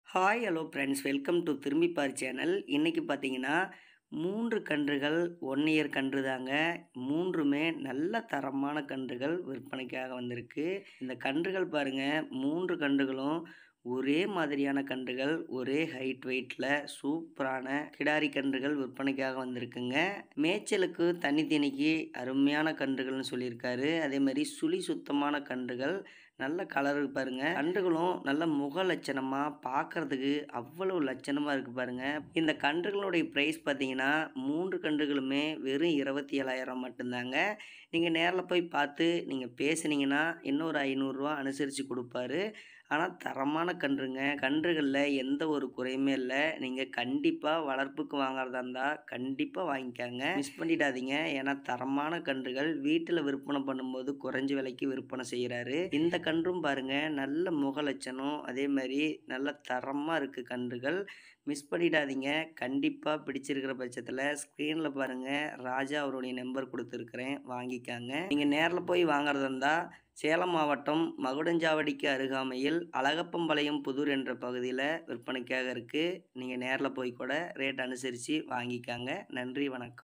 hi hello friends welcome to Thirumbippar channel இன்றைக்கி பார்த்தீங்கன்னா மூன்று கன்றுகள் ஒன் இயர் கன்று தாங்க மூன்றுமே நல்ல தரமான கன்றுகள் விற்பனைக்காக வந்திருக்கு இந்த கன்றுகள் பாருங்கள் மூன்று கன்றுகளும் ஒரே மாதிரியான கன்றுகள் ஒரே ஹைட் வெயிட்டில் சூப்பரான கிடாரி கன்றுகள் விற்பனைக்காக வந்திருக்குங்க மேய்ச்சலுக்கு தண்ணி திணிக்கு அருமையான கன்றுகள்னு சொல்லியிருக்காரு அதே மாதிரி சுழி சுத்தமான கன்றுகள் நல்ல கலர் பாருங்க கன்றுகளும் நல்ல முக லட்சணமாக பார்க்கறதுக்கு அவ்வளவு லட்சணமாக இருக்குது பாருங்க இந்த கன்றுகளுடைய ப்ரைஸ் பார்த்தீங்கன்னா மூன்று கன்றுகளுமே வெறும் இருபத்தி ஏழாயிரம் மட்டும்தாங்க நீங்கள் நேரில் போய் பார்த்து நீங்கள் பேசுனீங்கன்னா இன்னொரு ஐநூறுரூவா அனுசரித்து கொடுப்பாரு ஆனால் தரமான கன்றுங்க கன்றுகளில் எந்த ஒரு குறையுமே இல்லை நீங்கள் கண்டிப்பாக வளர்ப்புக்கு வாங்குறதா இருந்தால் கண்டிப்பாக வாங்கிக்காங்க மிஸ் பண்ணிடாதீங்க ஏன்னா தரமான கன்றுகள் வீட்டில் விற்பனை பண்ணும்போது குறைஞ்ச விலைக்கு விற்பனை செய்கிறாரு இந்த கன்றும் பாருங்கள் நல்ல முக லட்சணம் அதே மாதிரி நல்ல தரமாக இருக்குது கன்றுகள் மிஸ் பண்ணிடாதீங்க கண்டிப்பாக பிடிச்சிருக்கிற பட்சத்தில் ஸ்க்ரீனில் பாருங்கள் ராஜா அவருடைய நம்பர் கொடுத்துருக்குறேன் வாங்கிக்காங்க நீங்கள் நேரில் போய் வாங்குறதா இருந்தால் சேலம் மாவட்டம் மகுடஞ்சாவடிக்கு அருகாமையில் அழகப்பம்பாளையம் புதூர் என்ற பகுதியில் விற்பனைக்காக இருக்குது நீங்கள் நேரில் போய் கூட ரேட் அனுசரித்து வாங்கிக்காங்க நன்றி வணக்கம்